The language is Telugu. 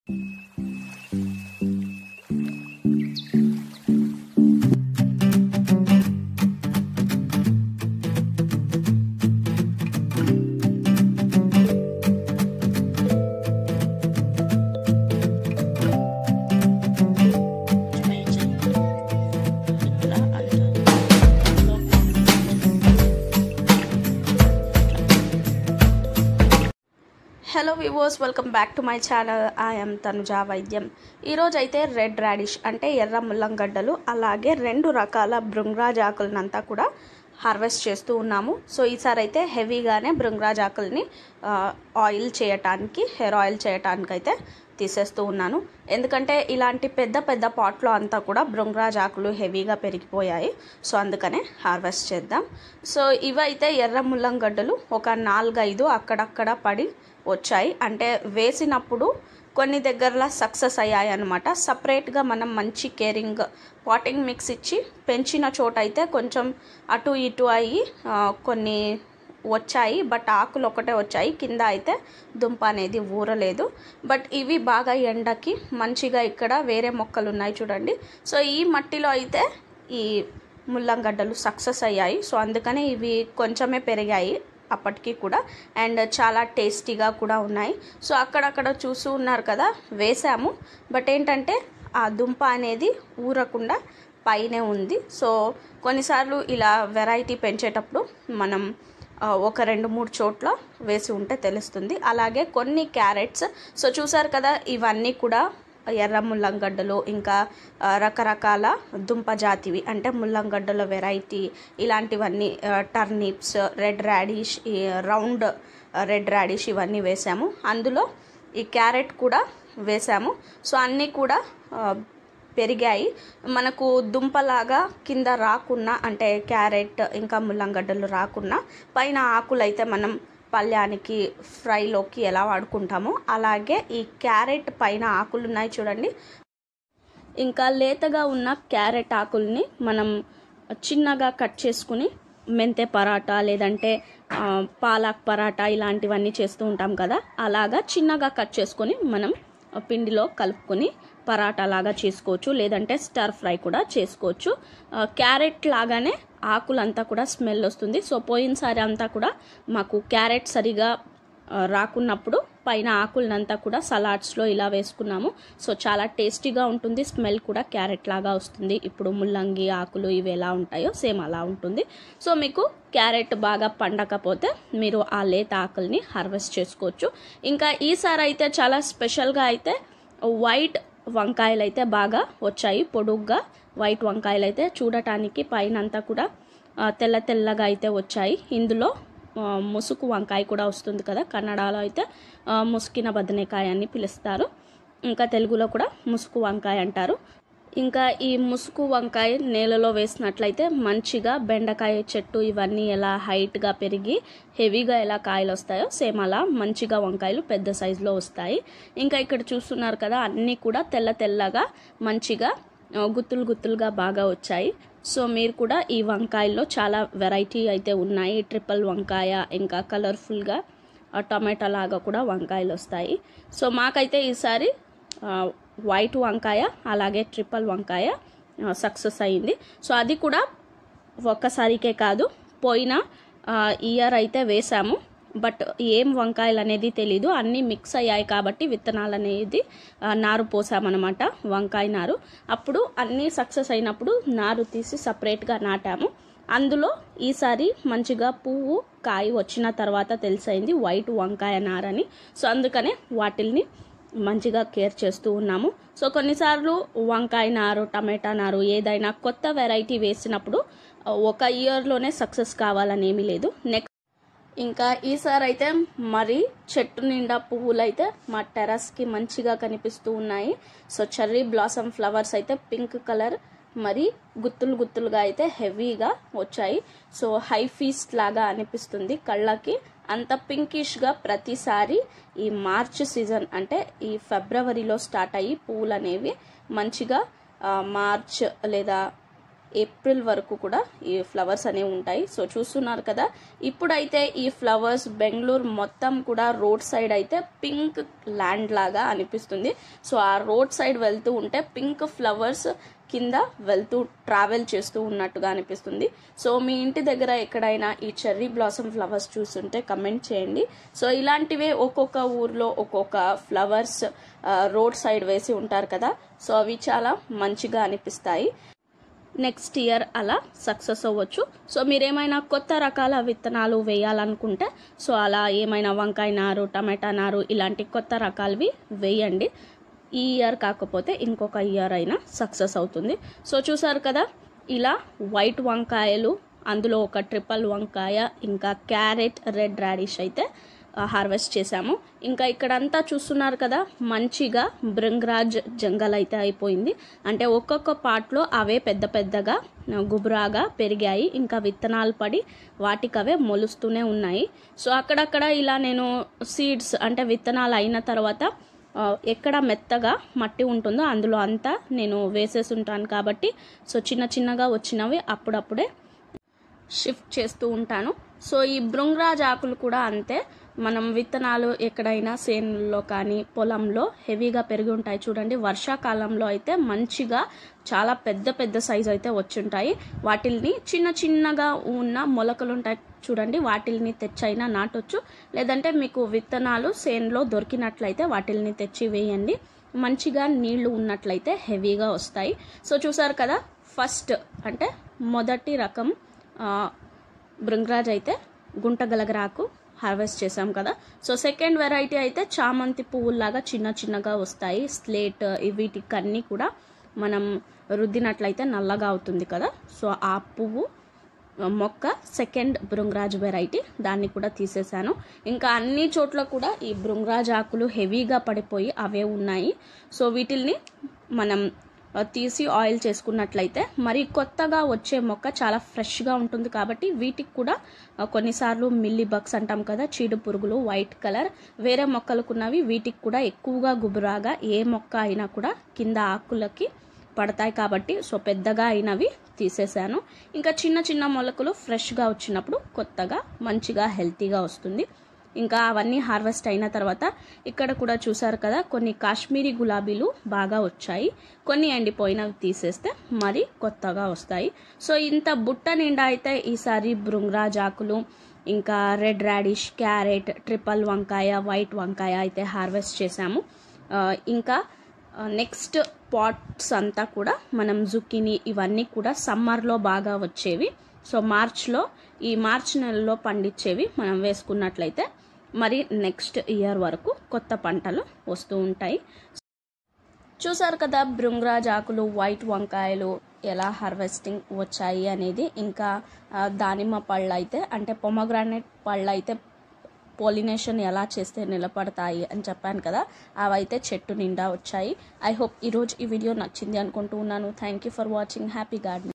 హలో వివోస్ welcome back to my channel I'm Tanuja వైద్యం ఈరోజు అయితే రెడ్ రాడిష్ అంటే ఎర్ర ముల్లంగడ్డలు అలాగే రెండు రకాల భృంగరాజ్ ఆకులనంతా కూడా హార్వెస్ట్ చేస్తూ ఉన్నాము సో ఈసారి అయితే హెవీగానే భృంగరాజ్ ఆకుల్ని ఆ, ఆయిల్ చేయటానికి హెయిర్ ఆయిల్ చేయటానికి అయితే తీసేస్తూ ఉన్నాను ఎందుకంటే ఇలాంటి పెద్ద పెద్ద పాట్లో అంతా కూడా భృంగరాజ్ ఆకులు హెవీగా పెరిగిపోయాయి సో అందుకనే హార్వెస్ట్ చేద్దాం సో ఇవైతే ఎర్ర ముల్లంగడ్డలు ఒక నాలుగైదు అక్కడక్కడ పడి వచ్చాయి అంటే వేసినప్పుడు కొన్ని దగ్గరలో సక్సెస్ అయ్యాయి అనమాట సపరేట్గా మనం మంచి కేరింగ్ పాటింగ్ మిక్స్ ఇచ్చి పెంచిన చోట అయితే కొంచెం అటు ఇటు అయ్యి ఆ, కొన్ని వచ్చాయి బట్ ఆకులు ఒకటే వచ్చాయి కింద అయితే దుంప అనేది ఊరలేదు బట్ ఇవి బాగా ఎండకి మంచిగా ఇక్కడ వేరే మొక్కలు ఉన్నాయి చూడండి సో ఈ మట్టిలో అయితే ఈ ముల్లంగడ్డలు సక్సెస్ అయ్యాయి సో అందుకనే ఇవి కొంచెమే పెరిగాయి అప్పటికి కూడా అండ్ చాలా టేస్టీగా కూడా ఉన్నాయి సో అక్కడక్కడ చూస్తూ ఉన్నారు కదా వేసాము బట్ ఏంటంటే ఆ దుంప అనేది ఊరకుండా పైనే ఉంది సో కొన్నిసార్లు ఇలా వెరైటీ పెంచేటప్పుడు మనం ఆ, ఒక రెండు మూడు చోట్ల వేసి ఉంటే తెలుస్తుంది అలాగే కొన్ని క్యారెట్స్ సో చూసారు కదా ఇవన్నీ కూడా ఎర్ర ముల్లంగడ్డలు ఇంకా ఆ, రకరకాల దుంప జాతివి అంటే ముల్లంగడ్డల వెరైటీ ఇలాంటివన్నీ turnips red radish round red radish ఇవన్నీ వేసాము అందులో ఈ క్యారెట్ కూడా వేసాము సో అన్నీ కూడా ఆ, పెరిగాయి మనకు దుంపలాగా కింద రాకున్నా అంటే క్యారెట్ ఇంకా ముల్లంగడ్డలు రాకున్నా పైన ఆకులు అయితే మనం పళ్ళ్యానికి ఫ్రైలోకి ఎలా వాడుకుంటామో అలాగే ఈ క్యారెట్ పైన ఆకులు ఉన్నాయి చూడండి ఇంకా లేతగా ఉన్న క్యారెట్ ఆకుల్ని మనం చిన్నగా కట్ చేసుకుని మెంతే పరాటా లేదంటే ఆ, పాలాక్ పరాటా ఇలాంటివన్నీ చేస్తూ ఉంటాం కదా అలాగా చిన్నగా కట్ చేసుకొని మనం పిండిలో కలుపుకొని పరాటా లాగా చేసుకోవచ్చు లేదంటే స్టర్ ఫ్రై కూడా చేసుకోవచ్చు ఆ, క్యారెట్ లాగానే ఆకులంతా కూడా స్మెల్ వస్తుంది సో పోయినసారి అంతా కూడా మాకు క్యారెట్ సరిగా ఆ, రాకున్నప్పుడు పైన ఆకులనంతా కూడా సలాడ్స్లో ఇలా వేసుకున్నాము సో చాలా టేస్టీగా ఉంటుంది స్మెల్ కూడా క్యారెట్ లాగా వస్తుంది ఇప్పుడు ముల్లంగి ఆకులు ఇవి ఎలా ఉంటాయో సేమ్ అలా ఉంటుంది సో మీకు క్యారెట్ బాగా పండకపోతే మీరు ఆ లేత ఆకుల్ని హార్వెస్ట్ చేసుకోవచ్చు ఇంకా ఈసారి అయితే చాలా స్పెషల్గా అయితే వైట్ వంకాయలు అయితే బాగా వచ్చాయి పొడుగ్గా వైట్ వంకాయలు అయితే చూడటానికి పైన అంతా కూడా ఆ, తెల్ల తెల్లగా అయితే వచ్చాయి ఇందులో ఆ, ముసుగు వంకాయ కూడా వస్తుంది కదా కన్నడలో అయితే ఆ, ముసుకిన బదనేకాయ అని పిలుస్తారు ఇంకా తెలుగులో కూడా ముసుగు వంకాయ అంటారు ఇంకా ఈ ముసుగు వంకాయ నేలలో వేసినట్లయితే మంచిగా బెండకాయ చెట్టు ఇవన్నీ ఎలా హైట్గా పెరిగి హెవీగా ఎలా కాయలు వస్తాయో సేమ్ అలా మంచిగా వంకాయలు పెద్ద సైజులో వస్తాయి ఇంకా ఇక్కడ చూస్తున్నారు కదా అన్నీ కూడా తెల్ల తెల్లగా మంచిగా ఆ, గుత్తులు గుత్తులుగా బాగా వచ్చాయి సో మీరు కూడా ఈ వంకాయల్లో చాలా వెరైటీ అయితే ఉన్నాయి ట్రిపుల్ వంకాయ ఇంకా కలర్ఫుల్గా టమాటా లాగా కూడా వంకాయలు వస్తాయి సో మాకైతే ఈసారి ఆ, వైట్ వంకాయ అలాగే ట్రిపుల్ వంకాయ సక్సెస్ అయింది సో అది కూడా ఒక్కసారికే కాదు పోయిన ఇయర్ అయితే వేసాము బట్ ఏం వంకాయలు అనేది తెలీదు అన్నీ మిక్స్ అయ్యాయి కాబట్టి విత్తనాలు అనేది ఆ, నారు పోసామన్నమాట వంకాయ నారు అప్పుడు అన్నీ సక్సెస్ అయినప్పుడు నారు తీసి సపరేట్గా నాటాము అందులో ఈసారి మంచిగా పువ్వు కాయ వచ్చిన తర్వాత తెలిసైంది వైట్ వంకాయ నారని సో అందుకనే వాటిల్ని మంచిగా కేర్ చేస్తూ ఉన్నాము సో కొన్నిసార్లు వంకాయ నారు టమాటా నారు ఏదైనా కొత్త వెరైటీ వేసినప్పుడు ఆ, ఒక ఇయర్లోనే సక్సెస్ కావాలని ఏమీ లేదు నెక్స్ట్ ఇంకా ఈసారి అయితే మరి చెట్టు నిండా పువ్వులు అయితే మా టెర్రస్కి మంచిగా కనిపిస్తూ ఉన్నాయి సో చెర్రీ బ్లాసమ్ ఫ్లవర్స్ అయితే పింక్ కలర్ మరి గుత్తులు గుత్తులుగా అయితే హెవీగా వచ్చాయి సో హై ఫీస్ట్ లాగా అనిపిస్తుంది కళ్ళకి అంత పింకిష్గా ప్రతిసారి ఈ మార్చ్ సీజన్ అంటే ఈ ఫిబ్రవరిలో స్టార్ట్ అయ్యి పువ్వులు అనేవి మంచిగా ఆ, మార్చ్ లేదా ఏప్రిల్ వరకు కూడా ఈ ఫ్లవర్స్ అనేవి ఉంటాయి సో చూస్తున్నారు కదా ఇప్పుడైతే ఈ ఫ్లవర్స్ బెంగళూరు మొత్తం కూడా రోడ్ సైడ్ అయితే పింక్ ల్యాండ్ లాగా అనిపిస్తుంది సో ఆ రోడ్ సైడ్ వెళ్తూ ఉంటే పింక్ ఫ్లవర్స్ కింద వెళ్తూ ట్రావెల్ చేస్తూ ఉన్నట్టుగా అనిపిస్తుంది సో మీ ఇంటి దగ్గర ఎక్కడైనా ఈ చెర్రీ బ్లాసమ్ ఫ్లవర్స్ చూస్తుంటే కమెంట్ చేయండి సో ఇలాంటివే ఒక్కొక్క ఊర్లో ఒక్కొక్క ఫ్లవర్స్ రోడ్ సైడ్ వేసి ఉంటారు కదా సో అవి చాలా మంచిగా అనిపిస్తాయి నెక్స్ట్ ఇయర్ అలా సక్సెస్ అవ్వచ్చు సో మీరేమైనా కొత్త రకాల విత్తనాలు వేయాలనుకుంటే సో అలా ఏమైనా వంకాయ నారు టమాటా నారు ఇలాంటి కొత్త రకాలవి వేయండి ఈ ఇయర్ కాకపోతే ఇంకొక ఇయర్ అయినా సక్సెస్ అవుతుంది సో చూసారు కదా ఇలా వైట్ వంకాయలు అందులో ఒక ట్రిపుల్ వంకాయ ఇంకా క్యారెట్ రెడ్ రాడిష్ అయితే హార్వెస్ట్ చేశాము ఇంకా ఇక్కడంతా చూస్తున్నారు కదా మంచిగా భృంగరాజ్ జంగల్ అయితే అయిపోయింది అంటే ఒక్కొక్క పార్ట్లో అవే పెద్ద పెద్దగా గుబురాగా పెరిగాయి ఇంకా విత్తనాలు పడి వాటికి అవే మొలుస్తూనే ఉన్నాయి సో అక్కడక్కడ ఇలా నేను సీడ్స్ అంటే విత్తనాలు అయిన తర్వాత ఎక్కడ మెత్తగా మట్టి ఉంటుందో అందులో అంతా నేను వేసేసి ఉంటాను కాబట్టి సో చిన్న చిన్నగా వచ్చినవి అప్పుడప్పుడే షిఫ్ట్ చేస్తూ ఉంటాను సో ఈ భృంగరాజ్ ఆకులు కూడా అంతే మనం విత్తనాలు ఎక్కడైనా సేనుల్లో కానీ పొలంలో హెవీగా పెరిగి ఉంటాయి చూడండి వర్షాకాలంలో అయితే మంచిగా చాలా పెద్ద పెద్ద సైజు అయితే వచ్చుంటాయి వాటిల్ని చిన్న చిన్నగా ఉన్న మొలకలు ఉంటాయి చూడండి వాటిల్ని తెచ్చైనా నాటొచ్చు లేదంటే మీకు విత్తనాలు సేన్లో దొరికినట్లయితే వాటిల్ని తెచ్చి వేయండి మంచిగా నీళ్లు ఉన్నట్లయితే హెవీగా వస్తాయి సో చూసారు కదా ఫస్ట్ అంటే మొదటి రకం భృంగరాజ్ అయితే గుంటగలగరాకు హార్వెస్ట్ చేసాం కదా సో సెకండ్ వెరైటీ అయితే చామంతి పువ్వుల్లాగా చిన్న చిన్నగా వస్తాయి స్లేట్ వీటికి అన్నీ కూడా మనం రుద్దినట్లయితే నల్లగా అవుతుంది కదా సో ఆ పువ్వు మొక్క సెకండ్ భృంగరాజ్ వెరైటీ దాన్ని కూడా తీసేశాను ఇంకా అన్ని చోట్ల కూడా ఈ భృంగరాజ్ ఆకులు హెవీగా పడిపోయి అవే ఉన్నాయి సో వీటిల్ని మనం తీసి ఆయిల్ చేసుకున్నట్లయితే మరి కొత్తగా వచ్చే మొక్క చాలా ఫ్రెష్గా ఉంటుంది కాబట్టి వీటికి కూడా కొన్నిసార్లు మిల్లీ బగ్స్ అంటాం కదా చీడు పురుగులు వైట్ కలర్ వేరే మొక్కలకున్నవి వీటికి కూడా ఎక్కువగా గుబురాగా ఏ మొక్క అయినా కూడా కింద ఆకులకి పడతాయి కాబట్టి సో పెద్దగా అయినవి తీసేసాను ఇంకా చిన్న చిన్న మొలకలు ఫ్రెష్గా వచ్చినప్పుడు కొత్తగా మంచిగా హెల్తీగా వస్తుంది ఇంకా అవన్నీ హార్వెస్ట్ అయిన తర్వాత ఇక్కడ కూడా చూసారు కదా కొన్ని కాశ్మీరీ గులాబీలు బాగా వచ్చాయి కొన్ని ఎండిపోయినవి తీసేస్తే మరి కొత్తగా వస్తాయి సో ఇంత బుట్ట నిండా అయితే ఈసారి భృంగరాజ్ ఆకులు ఇంకా రెడ్ రాడిష్ క్యారెట్ ట్రిపుల్ వంకాయ వైట్ వంకాయ అయితే హార్వెస్ట్ చేసాము ఇంకా నెక్స్ట్ పాట్స్ అంతా కూడా మనం జుక్కిని ఇవన్నీ కూడా సమ్మర్లో బాగా వచ్చేవి సో మార్చ్లో ఈ మార్చ్ నెలలో పండించేవి మనం వేసుకున్నట్లయితే మరి నెక్స్ట్ ఇయర్ వరకు కొత్త పంటలు వస్తూ ఉంటాయి చూసారు కదా భృంగరాజ్ ఆకులు వైట్ వంకాయలు ఎలా హార్వెస్టింగ్ వచ్చాయి అనేది ఇంకా దానిమ్మ పళ్ళు అయితే అంటే పొమగ్రానైట్ పళ్ళు అయితే పోలినేషన్ ఎలా చేస్తే నిలబడతాయి అని చెప్పాను కదా అవైతే చెట్టు నిండా వచ్చాయి ఐ హోప్ ఈరోజు ఈ వీడియో నచ్చింది అనుకుంటూ ఉన్నాను thank you for watching happy garden